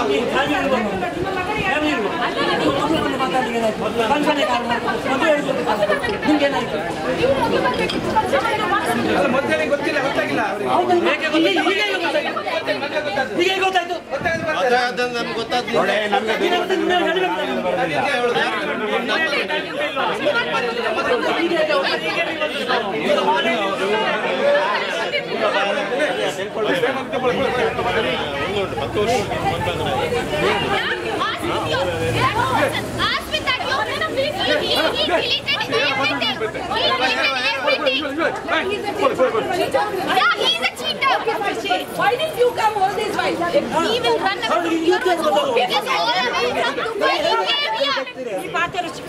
ನಿಮ್ಗೇನಾಯ್ತು ಮೊದಲೇ ಗೊತ್ತಿಲ್ಲ ಗೊತ್ತಾಗಿಲ್ಲ ಅವ್ರಿಗೆ. ಈಗ ಗೊತ್ತಾಯ್ತು ನೋಡಿ ನಮ್ಗೆ Ask me that you want to be he, he, he deleted everything. He deleted everything. Yeah, he's a cheater. Why did you come all this while? He will run away from your home. Because all the way from Dubai, he came here.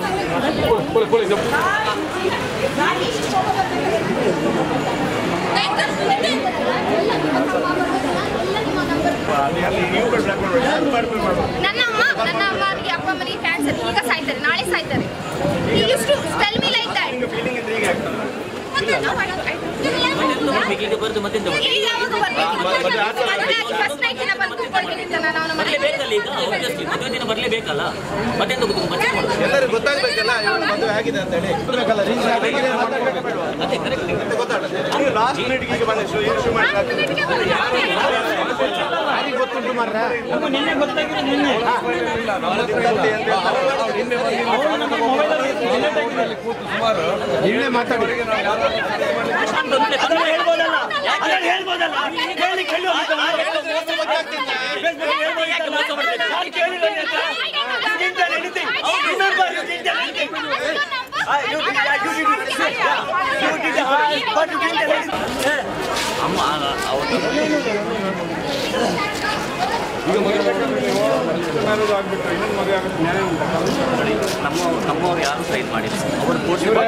ನನ್ನ ಅಮ್ಮ ನನ್ನ ಅಮ್ಮನಿಗೆ ಅಪ್ಪ ಅಮ್ಮನಿಗೆ cancer ಈಗ ಸಾಯ್ತಾರೆ ನಾಳೆ ಸಾಯ್ತಾರೆ He used to tell me like that. ಮತ್ತೆ ನಾವು ಈಗ ಬರೋದು ಮತ್ತೆಂತ ಈಗ ಯಾವಾಗ ಬರ್ಬೇಕು? First night ದಿನ ಬಂದು ಕೂತ್ಕೊಳ್ಬೇಕಿತ್ತಲ್ಲ ನಾವು ನಮ್ಮ ಮನೆಯಲ್ಲಿ. ಬರ್ಲೇಬೇಕಲ್ಲ ಈಗ obviously ಮದುವೆ ದಿನ ಬರ್ಲೇಬೇಕಲ್ಲ ಮತ್ತೆಂತ ಗೊತ್ತು ಮದುವೆ ಮಾಡೋದು ಎಲ್ಲರಿಗೂ ಗೊತ್ತಾಗ್ಬೇಕಲ್ಲ ಇವಾಗ ಮದುವೆ ಆಗಿದೆ ಅಂತ ಹೇಳಿ ಅದೇ ಕರೆಕ್ಟ್ ಗೊತ್ತಾಗುತ್ತೆ ಲಾಸ್ಟ್ ಮಿನಿಟ್ಗೆ ಈಗ ಬಂದ ಶೋ ಶೋ ಮಾಡಿ ನಾಲ್ಕು minute ಗೆ ಬಂದು ಯಾರಿಗೆ ಗೊತ್ತುಂಟು ಮಾರ್ರೆ ನಿನ್ನೆ ಗೊತ್ತಾಗಿದ್ದು ನಿನ್ನೆ ನಿನ್ನೆ ಮಾತಾಡಿ ಅದನ್ನ ಹೇಳ್ಬೋದಲ್ಲ ಅದನ್ನ ಹೇಳ್ಬೋದಲ್ಲ ಕೇಳಿ ಕೇಳಿ ನಾನು ಕೇಳಿಲ್ಲ You didn't tell anything. Remember, you didn't tell anything. Ah, you did, yeah, you did it. Yeah, you did it. Ah, but you didn't tell anything. Eh, ಅಮ್ಮ ಅವರು ನಮ್ಮ ನಮ್ಮವ್ರು ಯಾರು ಟ್ರೈನ್ ಮಾಡಿಲ್ಲ ಅವರು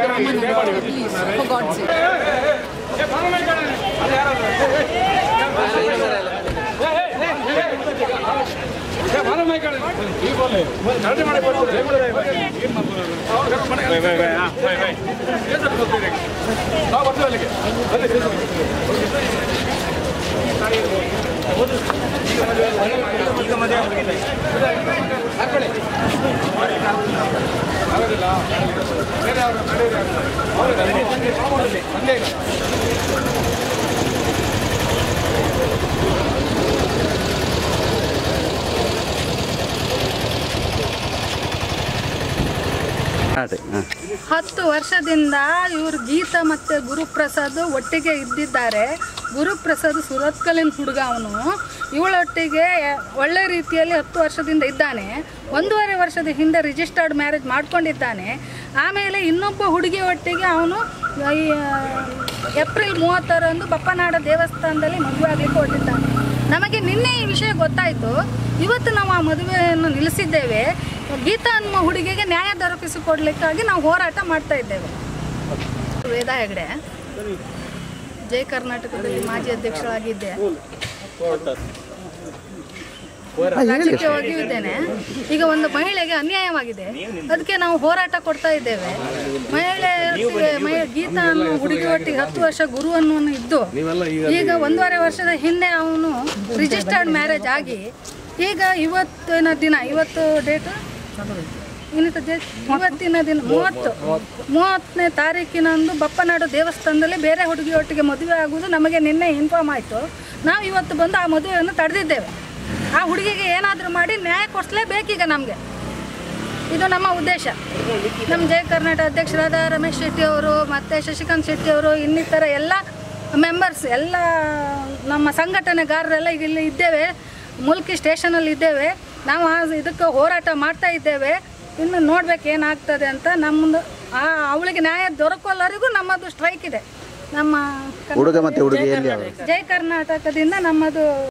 ಹತ್ತು ವರ್ಷದಿಂದ ಇವರು ಗೀತಾ ಮತ್ತು ಗುರುಪ್ರಸಾದ್ ಒಟ್ಟಿಗೆ ಇದ್ದಿದ್ದಾರೆ ಗುರುಪ್ರಸಾದ್ ಸುರತ್ಕಲಿನ ಹುಡುಗ ಅವನು ಇವಳೊಟ್ಟಿಗೆ ಒಳ್ಳೆ ರೀತಿಯಲ್ಲಿ ಹತ್ತು ವರ್ಷದಿಂದ ಇದ್ದಾನೆ ಒಂದೂವರೆ ವರ್ಷದ ಹಿಂದೆ ರಿಜಿಸ್ಟರ್ಡ್ ಮ್ಯಾರೇಜ್ ಮಾಡ್ಕೊಂಡಿದ್ದಾನೆ ಆಮೇಲೆ ಇನ್ನೊಬ್ಬ ಹುಡುಗಿ ಒಟ್ಟಿಗೆ ಅವನು ಈ, ಏಪ್ರಿಲ್ ಮೂವತ್ತರಂದು ಬಪ್ಪನಾಡ ದೇವಸ್ಥಾನದಲ್ಲಿ ಮದುವೆ ಆಗಲಿಕ್ಕೆ ಹೊರಟಿದ್ದಾನೆ ನಮಗೆ ನಿನ್ನೆ ಈ ವಿಷಯ ಗೊತ್ತಾಯಿತು ಇವತ್ತು ನಾವು ಆ ಮದುವೆಯನ್ನು ನಿಲ್ಲಿಸಿದ್ದೇವೆ ಗೀತಾ ಅನ್ನುವ ಹುಡುಗಿಗೆ ನ್ಯಾಯ ದೊರಕಿಸಿಕೊಡ್ಲಿಕ್ಕಾಗಿ ನಾವು ಹೋರಾಟ ಮಾಡ್ತಾ ಇದ್ದೇವೆ ವೇದಾ ಹೆಗಡೆ ಜೈ ಕರ್ನಾಟಕದಲ್ಲಿ ಮಾಜಿ ಅಧ್ಯಕ್ಷರಾಗಿದ್ದೆ ರಾಜಕೀಯವಾಗಿಯೂ ಇದ್ದೇನೆ ಈಗ ಒಂದು ಮಹಿಳೆಗೆ ಅನ್ಯಾಯವಾಗಿದೆ ಅದಕ್ಕೆ ನಾವು ಹೋರಾಟ ಕೊಡ್ತಾ ಇದ್ದೇವೆ ಮಹಿಳೆ ಮಹಿ- ಗೀತಾ ಅನ್ನೋ ಹುಡುಗಿ ಒಟ್ಟಿಗೆ ಹತ್ತು ವರ್ಷ ಗುರು ಅನ್ನೋನು ಇದ್ದು ಈಗ ಒಂದೂವರೆ ವರ್ಷದ ಹಿಂದೆ ಅವನು ರಿಜಿಸ್ಟರ್ಡ್ ಮ್ಯಾರೇಜ್ ಆಗಿ ಈಗ ಇವತ್ತಿನ ದಿನ ಇವತ್ತು ಡೇಟ್ ಇನ್ನಿತ ಡೇಟ್ ಇವತ್ತಿನ ದಿನ ಮೂವತ್ತು ಮೂವತ್ತನೇ ತಾರೀಕಿನಂದು ಬಪ್ಪನಾಡು ದೇವಸ್ಥಾನದಲ್ಲಿ ಬೇರೆ ಹುಡುಗಿ ಒಟ್ಟಿಗೆ ಮದುವೆ ಆಗುವುದು ನಮಗೆ ನಿನ್ನೆ ಇನ್ಫಾರ್ಮ್ ಆಯಿತು ನಾವು ಇವತ್ತು ಬಂದು ಆ ಮದುವೆಯನ್ನು ತಡೆದಿದ್ದೇವೆ ಆ ಹುಡುಗಿಗೆ ಏನಾದರೂ ಮಾಡಿ ನ್ಯಾಯ ಕೊಡಿಸ್ಲೇಬೇಕೀಗ ನಮಗೆ ಇದು ನಮ್ಮ ಉದ್ದೇಶ ನಮ್ಮ ಜಯ ಕರ್ನಾಟಕ ಅಧ್ಯಕ್ಷರಾದ ರಮೇಶ್ ಶೆಟ್ಟಿ ಅವರು ಮತ್ತು ಶಶಿಕಾಂತ್ ಶೆಟ್ಟಿ ಅವರು ಇನ್ನಿತರ ಎಲ್ಲ ಮೆಂಬರ್ಸ್ ಎಲ್ಲ ನಮ್ಮ ಸಂಘಟನೆಗಾರರೆಲ್ಲ ಈಗ ಇಲ್ಲಿ ಇದ್ದೇವೆ ಮುಲ್ಕಿ ಸ್ಟೇಷನಲ್ಲಿ ಇದ್ದೇವೆ ನಾವು ಆ ಇದಕ್ಕೆ ಹೋರಾಟ ಮಾಡ್ತಾ ಇದ್ದೇವೆ ಇನ್ನು ನೋಡ್ಬೇಕು ಏನಾಗ್ತದೆ ಅಂತ ನಮ್ಮದು ಆ ಅವಳಿಗೆ ನ್ಯಾಯ ದೊರಕೋಲ್ಲರಿಗೂ ನಮ್ಮದು ಸ್ಟ್ರೈಕ್ ಇದೆ ನಮ್ಮ ಹುಡುಗ ಮತ್ತೆ ಹುಡುಗಿ ಜೈ ಎಲ್ಲಿ ಕರ್ನಾಟಕ- ಜೈ ಕರ್ನಾಟಕದಿಂದ ನಮ್ಮದು